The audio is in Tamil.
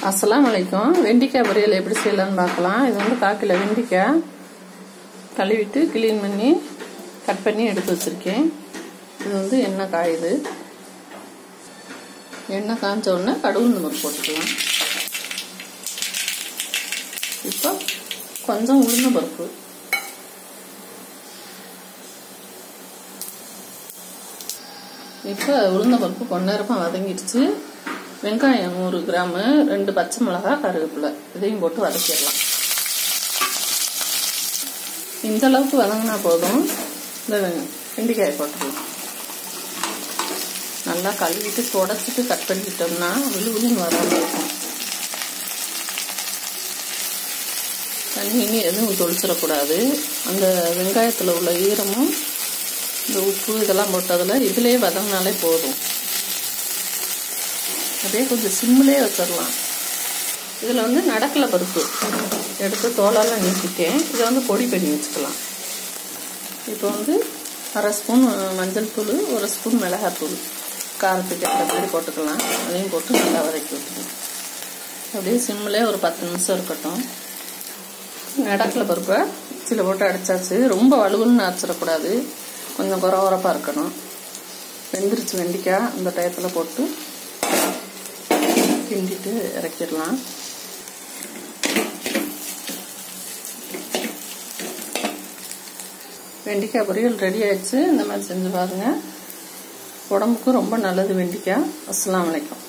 அஸ்ஸலாமு அலைக்கும் வெண்டிக்காய் பொரியல் எப்படி செய்யலாம்னு பார்க்கலாம் இது வந்து காக்கில வெண்டிக்காய் கழுவிட்டு க்ளீன் பண்ணி கட் பண்ணி எடுத்து வச்சுருக்கேன் இது வந்து எண்ணெய் காயுது எண்ணெய் காய்ஞ்ச உடனே கடுகு நம்பர் போட்டுக்கலாம் இப்போ கொஞ்சம் உளுந்த பருப்பு இப்போ உளுந்த பருப்பு கொஞ்ச நேரமாக வதங்கிடுச்சு வெங்காயம் நூறு கிராமு ரெண்டு பச்சை மிளகா கருவேப்பிலை இதையும் போட்டு வதக்கிடலாம் இந்த அளவுக்கு வதங்கினா போதும் இந்த வெண்டிக்காயை போட்டுடலாம் நல்லா கழுவிட்டு தொடச்சிட்டு கட் பண்ணிக்கிட்டோம்னா விழு விழுன்னு வராமல் இருக்கும் தண்ணி எதுவும் தொளிச்சிடக்கூடாது அந்த வெங்காயத்தில் உள்ள ஈரமும் இந்த உப்பு இதெல்லாம் போட்டதில் இதுலேயே வதங்கினாலே போதும் அதே கொஞ்சம் சிம்மிலே வச்சிடலாம் இதில் வந்து நடக்கலை பருப்பு எடுத்து தோலெல்லாம் நீக்கிட்டேன் இதை வந்து பொடி பண்ணி வச்சுக்கலாம் இப்போ வந்து அரை ஸ்பூன் மஞ்சள் தூள் ஒரு ஸ்பூன் மிளகாத்தூள் காரத்துக்கு ஏற்ற மாதிரி போட்டுக்கலாம் அதையும் போட்டு நல்லா வதக்கி விட்டுக்கலாம் அப்படியே சிம்மிலே ஒரு பத்து நிமிஷம் இருக்கட்டும் நடக்கலை பருப்பை சில போட்டு அடைச்சாச்சு ரொம்ப வலுவலுன்னு அரைச்சிடக்கூடாது கொஞ்சம் குறை குறப்பாக இருக்கணும் வெந்துருச்சு வெண்டிக்காய் அந்த டயத்தில் போட்டு கிண்டிட்டு இறக்கிடலாம் வெண்டிக்காய் பொரியல் ரெடி ஆயிடுச்சு இந்த மாதிரி செஞ்சு பாருங்கள் உடம்புக்கு ரொம்ப நல்லது வெண்டிக்காய் அஸ்லாம் வலைக்கம்